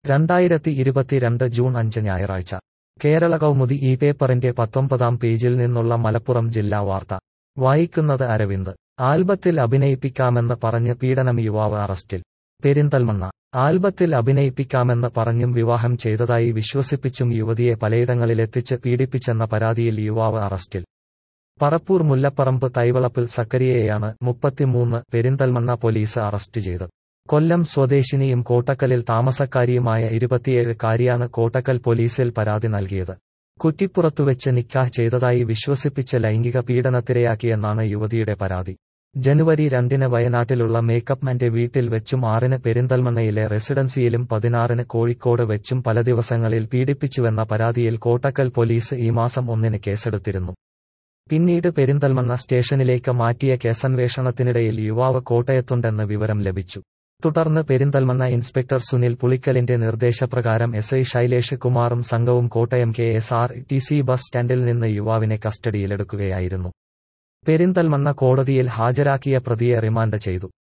രണ്ടായിരത്തി ഇരുപത്തിരണ്ട് ജൂൺ അഞ്ച് ഞായറാഴ്ച കേരള കൗമുദി ഈ പേപ്പറിന്റെ പത്തൊമ്പതാം പേജിൽ നിന്നുള്ള മലപ്പുറം ജില്ലാ വാർത്ത വായിക്കുന്നത് അരവിന്ദ് ആൽബത്തിൽ അഭിനയിപ്പിക്കാമെന്ന് പറഞ്ഞ് പീഡനം യുവാവ് അറസ്റ്റിൽ പെരിന്തൽമണ്ണ ആൽബത്തിൽ അഭിനയിപ്പിക്കാമെന്ന് പറഞ്ഞും വിവാഹം ചെയ്തതായി വിശ്വസിപ്പിച്ചും യുവതിയെ പലയിടങ്ങളിലെത്തിച്ച് പീഡിപ്പിച്ചെന്ന പരാതിയിൽ യുവാവ് അറസ്റ്റിൽ പറപ്പൂർ മുല്ലപ്പറമ്പ് തൈവളപ്പിൽ സക്കരിയയെയാണ് മുപ്പത്തിമൂന്ന് പെരിന്തൽമണ്ണ പോലീസ് അറസ്റ്റ് ചെയ്തത് കൊല്ലം സ്വദേശിനിയും കോട്ടക്കലിൽ താമസക്കാരിയുമായ ഇരുപത്തിയേഴുകാരിയാണ് കോട്ടക്കൽ പോലീസിൽ പരാതി നൽകിയത് കുറ്റിപ്പുറത്തുവെച്ച് നിക്കാഹ് ചെയ്തതായി വിശ്വസിപ്പിച്ച് ലൈംഗിക പീഡനത്തിരയാക്കിയെന്നാണ് യുവതിയുടെ പരാതി ജനുവരി രണ്ടിന് വയനാട്ടിലുള്ള മേക്കപ്പ്മാന്റെ വീട്ടിൽ വെച്ചും ആറിന് പെരിന്തൽമണ്ണയിലെ റെസിഡൻസിയിലും പതിനാറിന് കോഴിക്കോട് വെച്ചും പല ദിവസങ്ങളിൽ പീഡിപ്പിച്ചുവെന്ന പരാതിയിൽ കോട്ടക്കൽ പോലീസ് ഈ മാസം ഒന്നിന് കേസെടുത്തിരുന്നു പിന്നീട് പെരിന്തൽമണ്ണ സ്റ്റേഷനിലേക്ക് മാറ്റിയ കേസന്വേഷണത്തിനിടയിൽ യുവാവ് കോട്ടയത്തുണ്ടെന്ന് വിവരം ലഭിച്ചു തുടർന്ന് പെരിന്തൽമണ്ണ ഇൻസ്പെക്ടർ സുനിൽ പുളിക്കലിന്റെ നിർദ്ദേശപ്രകാരം എസ് ഐ ശൈലേഷ് കുമാറും സംഘവും Kottayam K S R T C bus സ്റ്റാൻഡിൽ നിന്ന് യുവാവിനെ കസ്റ്റഡിയിലെടുക്കുകയായിരുന്നു പെരിന്തൽമണ്ണ കോടതിയിൽ ഹാജരാക്കിയ പ്രതിയെ റിമാൻഡ് ചെയ്തു